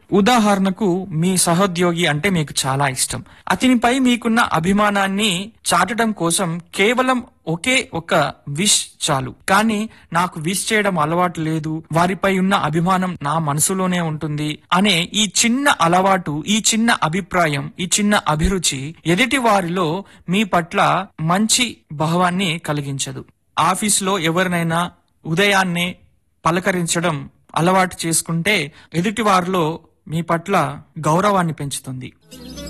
ఉదాహరణకు మీ సహోద్యోగి అంటే మీకు చాలా ఇష్టం అతనిపై మీకున్న అభిమానాన్ని చాటడం కోసం కేవలం ఒకే ఒక విష్ చాలు కానీ నాకు విష్ చేయడం అలవాటు లేదు వారిపై ఉన్న అభిమానం నా మనసులోనే ఉంటుంది అనే ఈ చిన్న అలవాటు ఈ చిన్న అభిప్రాయం ఈ చిన్న అభిరుచి ఎదుటి వారిలో మీ పట్ల మంచి భావాన్ని కలిగించదు ఆఫీసులో ఎవరినైనా ఉదయాన్నే పలకరించడం అలవాటు చేసుకుంటే ఎదుటి వారిలో మీ పట్ల గౌరవాన్ని పెంచుతుంది